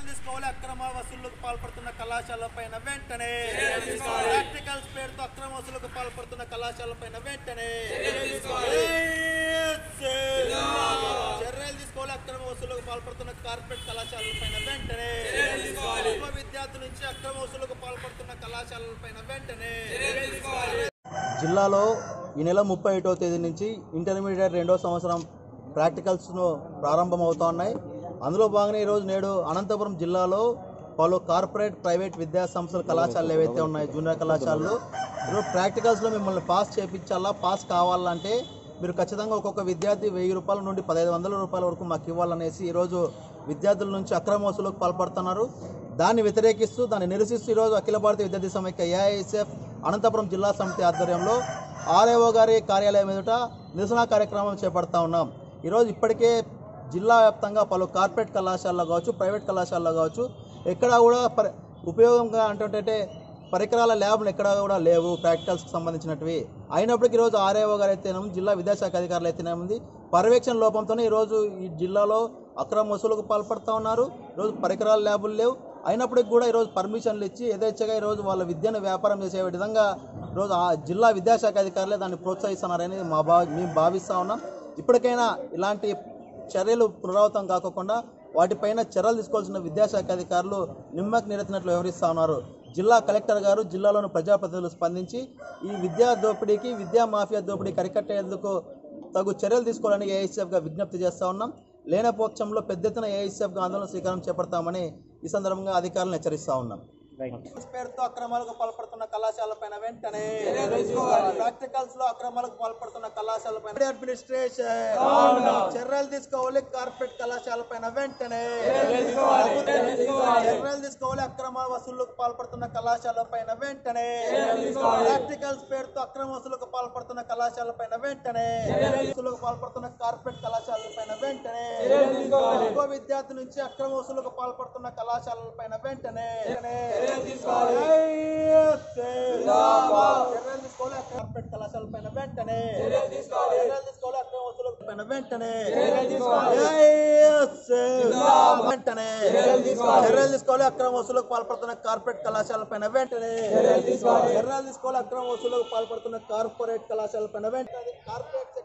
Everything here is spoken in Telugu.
చర్యలు తీసుకోవాలి అక్రమ వసూళ్లకు పాల్పడుతున్న కళాశాలపైన వెంటనే ప్రాక్టికల్స్ పేరుతో అక్రమ వసూళ్లకు పాల్పడుతున్న కళాశాలపైన వెంటనే చర్యలు తీసుకోవాలి అక్రమ వసూళ్లకు పాల్పడుతున్న కార్పొరేట్ కళాశాలలపైన వెంటనే యువ విద్యార్థుల నుంచి అక్రమ వసూళ్లకు పాల్పడుతున్న కళాశాలలపైన వెంటనే జిల్లాలో ఈ నెల ముప్పై ఒకటో తేదీ నుంచి ఇంటర్మీడియట్ రెండో సంవత్సరం ప్రాక్టికల్స్ను ప్రారంభమవుతా ఉన్నాయి అందులో భాగంగా ఈరోజు నేడు అనంతపురం జిల్లాలో పలు కార్పొరేట్ ప్రైవేట్ విద్యా సంస్థల కళాశాలలు ఏవైతే ఉన్నాయో జూనియర్ కళాశాలలు ఈరోజు ప్రాక్టికల్స్లో మిమ్మల్ని పాస్ చేయించాలా పాస్ కావాలంటే మీరు ఖచ్చితంగా ఒక్కొక్క విద్యార్థి వెయ్యి రూపాయల నుండి పదహైదు వందల రూపాయల వరకు మాకు ఇవ్వాలనేసి ఈరోజు విద్యార్థుల నుంచి అక్రమ వసూలకు పాల్పడుతున్నారు దాన్ని వ్యతిరేకిస్తూ దాన్ని నిరసిస్తూ ఈరోజు అఖిల భారతీయ విద్యార్థి సమైక్య ఏఐఎస్ఎఫ్ అనంతపురం జిల్లా సమితి ఆధ్వర్యంలో ఆర్ఏఓ గారి కార్యాలయం ఎదుట నిరసన కార్యక్రమం చేపడతా ఉన్నాం ఈరోజు ఇప్పటికే జిల్లా వ్యాప్తంగా పలు కార్పొరేట్ కళాశాలలో కావచ్చు ప్రైవేట్ కళాశాలలో కావచ్చు ఎక్కడా కూడా పరి ఉపయోగంగా అంటే పరికరాల ల్యాబ్లు ఎక్కడా కూడా లేవు ప్రాక్టికల్స్కి సంబంధించినటివి అయినప్పటికీ ఈరోజు ఆర్ఏఓ గారు అయితేనేమి జిల్లా విద్యాశాఖ అధికారులు అయితేనేముంది పర్యవేక్షణ లోపంతోనే ఈరోజు ఈ జిల్లాలో అక్రమ వసూలుకు పాల్పడుతూ ఉన్నారు ఈరోజు పరికరాల ల్యాబులు లేవు అయినప్పటికీ కూడా ఈరోజు పర్మిషన్లు ఇచ్చి యథేచ్ఛగా ఈరోజు వాళ్ళ విద్యను వ్యాపారం చేసే విధంగా ఈరోజు ఆ జిల్లా విద్యాశాఖ అధికారులే దాన్ని ప్రోత్సహిస్తున్నారని మా భా మేము భావిస్తూ ఉన్నాం ఇప్పటికైనా ఇలాంటి చర్యలు పునరావృతం కాకుండా వాటిపైన చర్యలు తీసుకోవాల్సిన విద్యాశాఖ అధికారులు నిమ్మకు నీరెత్తినట్లు వ్యవహరిస్తూ ఉన్నారు జిల్లా కలెక్టర్ గారు జిల్లాలోని ప్రజాప్రతినిధులు స్పందించి ఈ విద్యా దోపిడీకి విద్యా మాఫియా దోపిడీ కరికట్టేందుకు తగు చర్యలు తీసుకోవాలని ఏఐసీఎఫ్గా విజ్ఞప్తి చేస్తూ ఉన్నాం లేని పక్షంలో పెద్ద ఎత్తున ఏఐసీఎఫ్గా ఆందోళన స్వీకారం చేపడతామని ఈ సందర్భంగా అధికారులను హెచ్చరిస్తూ ఉన్నాం పేరుతో అక్రమాలకు పాల్పడుతున్న కళాశాలపైన వెంటనే ప్రాక్టికల్స్ లో అక్రమాలకు పాల్పడుతున్న కళాశాలపైన అడ్మినిస్ట్రేషన్ చర్యలు తీసుకోవాలి కార్పొరేట్ కళాశాలపైన వెంటనే చర్యలు తీసుకోవాలి అక్రమ వసూళ్లకు పాల్పడుతున్న కళాశాలపైన వెంటనే ప్రాక్టికల్స్ పేరుతో అక్రమ వసూళ్లకు పాల్పడుతున్న కళాశాలపైన వెంటనే వసూళ్లకు పాల్పడుతున్న కార్పొరేట్ కళాశాలపైన వెంటనే యువ విద్యార్థి నుంచి అక్రమ వసూళ్లకు పాల్పడుతున్న కళాశాలపైన వెంటనే చర్యలు తీసుకోవాలి కార్పొరేట్ కళాశాల పైన వెంటనే చర్యలు తీసుకోవాలి అక్రమ వసూలు పైన వెంటనే వెంటనే చర్యలు తీసుకోవాలి అక్రమ వసూలకు పాల్పడుతున్న కార్పొరేట్ కళాశాల పైన వెంటనే చర్యలు తీసుకోవాలి అక్రమ వసూలకు పాల్పడుతున్న కార్పొరేట్ కళాశాల పైన వెంటనే కార్పొరేట్